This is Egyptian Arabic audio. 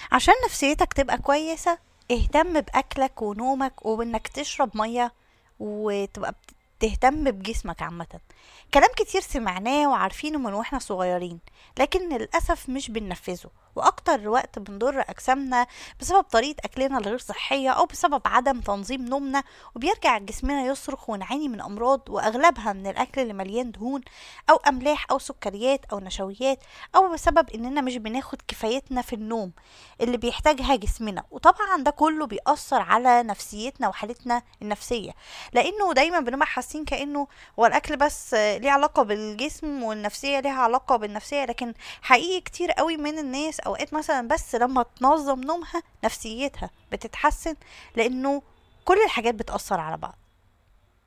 عشان نفسيتك تبقى كويسة اهتم بأكلك ونومك وبإنك تشرب مية وتبقى بت- تهتم بجسمك عامة كلام كتير سمعناه وعارفينه من واحنا صغيرين لكن للأسف مش بننفذه وأكتر وقت بنضر أجسامنا بسبب طريقة أكلنا الغير صحية أو بسبب عدم تنظيم نومنا وبيرجع جسمنا يصرخ ونعاني من أمراض وأغلبها من الأكل اللي مليان دهون أو أملاح أو سكريات أو نشويات أو بسبب إننا مش بناخد كفايتنا في النوم اللي بيحتاجها جسمنا وطبعا ده كله بيأثر على نفسيتنا وحالتنا النفسية لأنه دايما بنبقى حاسين كأنه هو الأكل بس آه، ليه علاقة بالجسم والنفسية ليها علاقة بالنفسية لكن حقيقي كتير قوي من الناس أوقات مثلا بس لما تنظم نومها نفسيتها بتتحسن لأنه كل الحاجات بتأثر على بعض